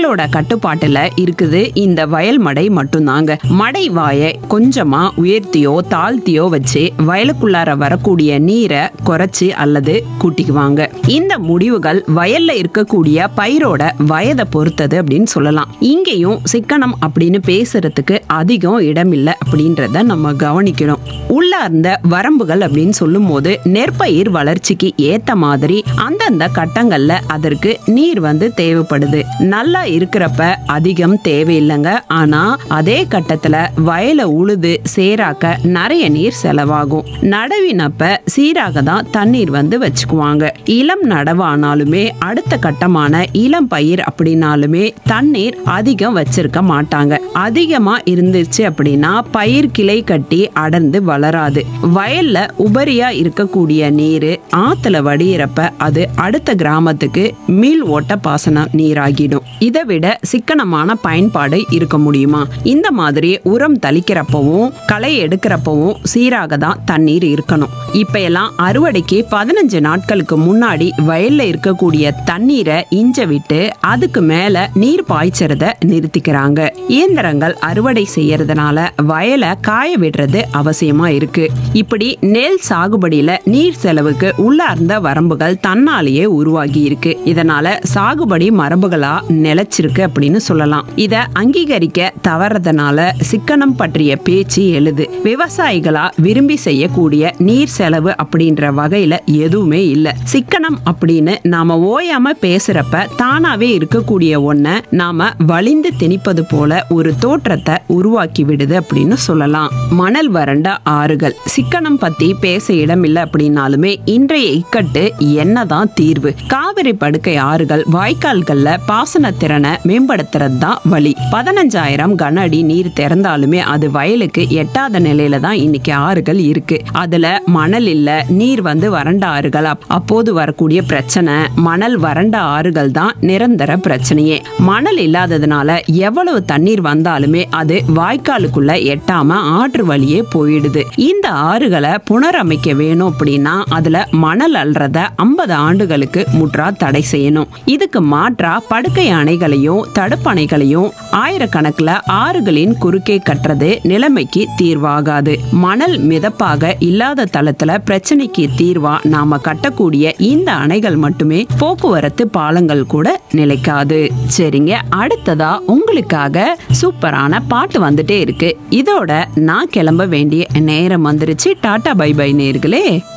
மக்களோட கட்டுப்பாட்டுல இருக்குது இந்த வயல் மடை மட்டும்தாங்க மடை வாயை கொஞ்சமா உயர்த்தியோ தாழ்த்தியோ வச்சு வயலுக்குள்ளார வரக்கூடிய நீரை குறைச்சு அல்லது கூட்டிக்குவாங்க இந்த முடிவுகள் வயல்ல இருக்கக்கூடிய பயிரோட வயதை பொறுத்தது அப்படின்னு சொல்லலாம் இங்கேயும் சிக்கனம் அப்படின்னு பேசுறதுக்கு அதிகம் இடமில்லை அப்படின்றத நம்ம கவனிக்கணும் உள்ளார்ந்த வரம்புகள் அப்படின்னு சொல்லும்போது நெற்பயிர் வளர்ச்சிக்கு ஏத்த மாதிரி அந்தந்த கட்டங்கள்ல அதற்கு நீர் வந்து தேவைப்படுது நல்லா இருக்கிறப்ப அதிகம் தேவையில்லைங்க ஆனா அதே கட்டத்துல வயலை உழுது சேராக்க நிறைய நீர் செலவாகும் நடவினப்ப சீராக தான் தண்ணீர் வந்து வச்சுக்குவாங்க இளம் நடவானாலுமே அடுத்த கட்டமான இளம் பயிர் அப்படின்னாலுமே தண்ணீர் அதிகம் வச்சிருக்க மாட்டாங்க அதிகமா இருந்துச்சு அப்படின்னா பயிர் கிளை கட்டி அடர்ந்து வளராது வயல்ல உபரியா இருக்கக்கூடிய நீர் ஆத்துல வடியிறப்ப அது அடுத்த கிராமத்துக்கு மீள் ஓட்ட பாசன நீராகிடும் இதை விட சிக்கனமான பயன்பாடு இருக்க முடியுமா இந்த மாதிரி உரம் தளிக்கிறப்பவும் களை எடுக்கிறப்பவும் சீராக தான் தண்ணீர் இருக்கணும் இப்ப எல்லாம் அறுவடைக்கு பதினஞ்சு நாட்களுக்கு முன்னாடி வயல்ல இருக்கக்கூடிய தண்ணீரை இஞ்ச விட்டு அதுக்கு மேல நீர் பாய்ச்சறத நிறுத்திக்கிறாங்க இயந்திரங்கள் அறுவடை செய்யறதுனால வயலை காய விடுறது அவசியமா இருக்கு இப்படி நெல் சாகுபடியில நீர் செலவுக்கு உள்ளார்ந்த வரம்புகள் தன்னாலேயே உருவாகி இருக்கு இதனால சாகுபடி மரபுகளா நிலைச்சிருக்கு அப்படின்னு சொல்லலாம் இத அங்கீகரிக்க தவறதுனால சிக்கனம் பற்றிய பேச்சு எழுது விவசாயிகளா விரும்பி செய்யக்கூடிய நீர் செலவு அப்படின்ற வகையில எதுவுமே இல்ல சிக்கனம் அப்படின்னு நாம ஓயாம பேசுறப்ப தானாவே இருக்கக்கூடிய ஒன்ன நாம வலிந்து திணிப்பது போல ஒரு தோற்றத்தை உருவாக்கி விடுது அப்படின்னு சொல்லலாம் மணல் வறண்ட ஆறுகள் சிக்கனம் பத்தி பேச இடமில்லை அப்படின்னாலுமே இன்றைய இக்கட்டு என்னதான் தீர்வு காவிரி படுக்கை ஆறுகள் வாய்க்கால்கள்ல பாசன திறனை மேம்படுத்துறது தான் வழி பதினஞ்சாயிரம் கன அடி நீர் திறந்தாலுமே அது வயலுக்கு எட்டாத நிலையில தான் இன்னைக்கு ஆறுகள் இருக்கு அதுல மணல் இல்ல நீர் வந்து வறண்ட ஆறுகள் அப்- அப்போது வரக்கூடிய பிரச்சனை மணல் வறண்ட ஆறுகள் தான் நிரந்தர பிரச்சனையே மணல் இல்லாததுனால எவ்வளவு தண்ணீர் வந்தாலுமே அது வாய்க்காலுக்குள்ள எட்டாம ஆற்று வழியே போயிடுது இந்த ஆறுகளை புனரமைக்க வேணும் அப்படின்னா அதுல மணல் அல்றத ஐம்பது ஆண்டுகளுக்கு முற்றா தடை செய்யணும் இதுக்கு மாற்றா படுக்கை அணைகளையும் தடுப்பணைகளையும் ஆயிரக்கணக்கில் ஆறுகளின் குறுக்கே கட்டுறது நிலைமைக்கு தீர்வாகாது மணல் மிதப்பாக இல்லாத தளத்துல பிரச்சனைக்கு தீர்வா நாம கட்டக்கூடிய இந்த அணைகள் மட்டுமே போக்குவரத்து பாலங்கள் கூட நிலைக்காது சரிங்க அடுத்ததா உங்களுக்காக சூப்பரான பாட்டு வந்துட்டே இருக்கு இதோட நான் கிளம்ப வேண்டிய நேரம் வந்துருச்சு டாடா பை பை நேர்களே